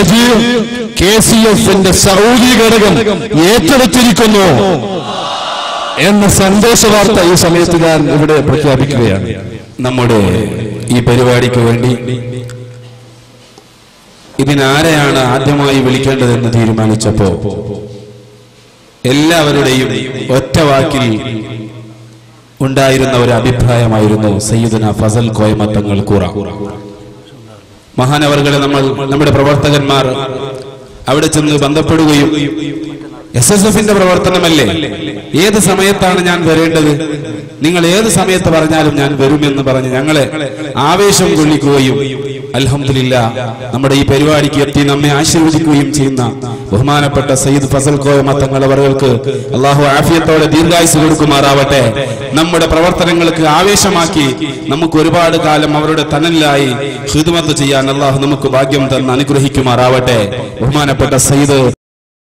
K C എഫിന്റെ Saudi ഘടകം ഏറ്റെടുത്തിരിക്കുന്നു എന്ന സന്തോഷ വാർത്ത ഈ സമയത്ത് ഞാൻ ഇവിടെ പ്രഖ്യാപിക്കുകയാണ് നമ്മുടെ ഈ പരിപാടിക്ക് വേണ്ടി ഇതിനാരെയാണ് ആദ്യമായി വിളിക്കേണ്ടതെന്ന് തീരുമാനിച്ചപ്പോ എല്ലാവരുടെയും ഒറ്റ വാക്കിൽ ഉണ്ടായിരുന്ന ഒരു അഭിപ്രായമായിരുന്നു സയ്യിദുന ഫസൽ കോയമത്തങ്ങൾ കൂറ മഹാനവറുകളെ നമ്മൾ നമ്മുടെ പ്രവർത്തകന്മാർ അവിടെ ചെന്ന് ബന്ധപ്പെടുകയും എസ് എസ് എഫിന്റെ പ്രവർത്തനമല്ലേ ഏത് സമയത്താണ് ഞാൻ വരേണ്ടത് നിങ്ങൾ ഏത് സമയത്ത് പറഞ്ഞാലും ഞാൻ വരുമെന്ന് പറഞ്ഞ് ഞങ്ങളെ ആവേശം കൊള്ളിക്കുകയും അൽഹംദുലില്ല നമ്മുടെ ഈ പരിപാടിക്ക് എത്തി നമ്മെ ആശീർവദിക്കുകയും ചെയ്യുന്ന ബഹുമാനപ്പെട്ട സയ്യിദ് ഫസൽ കോയമ തങ്ങൾ അവർക്ക് അള്ളാഹു ആഫിയത്തോടെ ദീർഘായുസ് കൊടുക്കുമാറാവട്ടെ നമ്മുടെ പ്രവർത്തനങ്ങൾക്ക് ആവേശമാക്കി നമുക്ക് ഒരുപാട് കാലം അവരുടെ തണലിലായി ഹിദ്മത്ത് ചെയ്യാൻ അള്ളാഹു നമുക്ക് ഭാഗ്യം തന്ന് അനുഗ്രഹിക്കുമാറാവട്ടെ ബഹുമാനപ്പെട്ട സയ്യിദ്